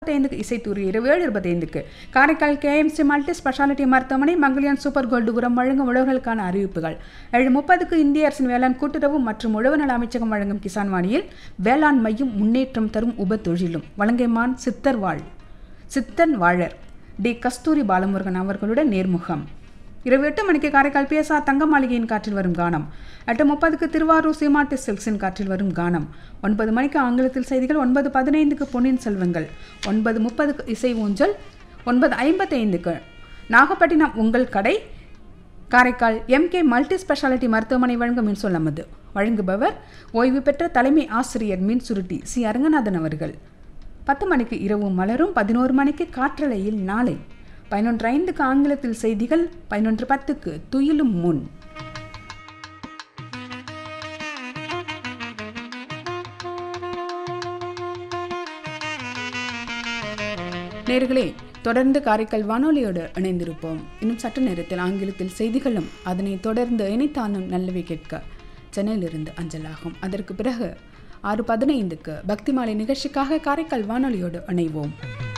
ஐந்துக்கு இசைத்தூரி இரவு ஏழு இருபத்தைந்துக்கு காரைக்கால் கேஎம்சி மல்டி ஸ்பெஷாலிட்டி மருத்துவமனை மங்கலியான் சூப்பர் கோல்டு உரம் வழங்கும் உழவர்களுக்கான அறிவிப்புகள் ஏழு முப்பதுக்கு இந்திய அரசின் வேளாண் கூட்டுறவு மற்றும் உழவு நல அமைச்சகம் வழங்கும் கிசான் வாணியில் வேளாண்மையும் முன்னேற்றம் தரும் உப தொழிலும் வழங்கைமான் சித்தர் வாழ் சித்தன் வாழர் டி கஸ்தூரி பாலமுருகன் அவர்களுடன் நேர்முகம் இரவு எட்டு மணிக்கு காரைக்கால் பிஎஸ்ஆர் தங்க மாளிகையின் காற்றில் வரும் கானம் எட்டு முப்பதுக்கு திருவாரூர் சீமாட்டி சில்க்ஸின் காற்றில் வரும் கானம் ஒன்பது மணிக்கு ஆங்கிலத்தில் செய்திகள் ஒன்பது பதினைந்துக்கு பொன்னியின் செல்வங்கள் ஒன்பது முப்பதுக்கு இசை ஊஞ்சல் ஒன்பது ஐம்பத்தைந்துக்கு நாகப்பட்டினம் உங்கள் கடை காரைக்கால் எம்கே மல்டி ஸ்பெஷாலிட்டி மருத்துவமனை வழங்கும் மின்சொல் நமது வழங்குபவர் ஓய்வு பெற்ற தலைமை ஆசிரியர் மின் சுருட்டி சி அரங்கநாதன் அவர்கள் பத்து மணிக்கு இரவு மலரும் பதினோரு மணிக்கு காற்றலையில் நாளை பதினொன்று ஐந்துக்கு ஆங்கிலத்தில் செய்திகள் பதினொன்று பத்துக்கு துயிலும் முன் நேர்களே தொடர்ந்து காரைக்கால் வானொலியோடு இணைந்திருப்போம் இன்னும் சற்று நேரத்தில் ஆங்கிலத்தில் செய்திகளும் அதனைத் தொடர்ந்து இணைத்தானும் நல்லவை கேட்க சென்னையிலிருந்து அஞ்சலாகும் அதற்கு பிறகு ஆறு பதினைந்துக்கு பக்தி மாலை நிகழ்ச்சிக்காக காரைக்கால் வானொலியோடு இணைவோம்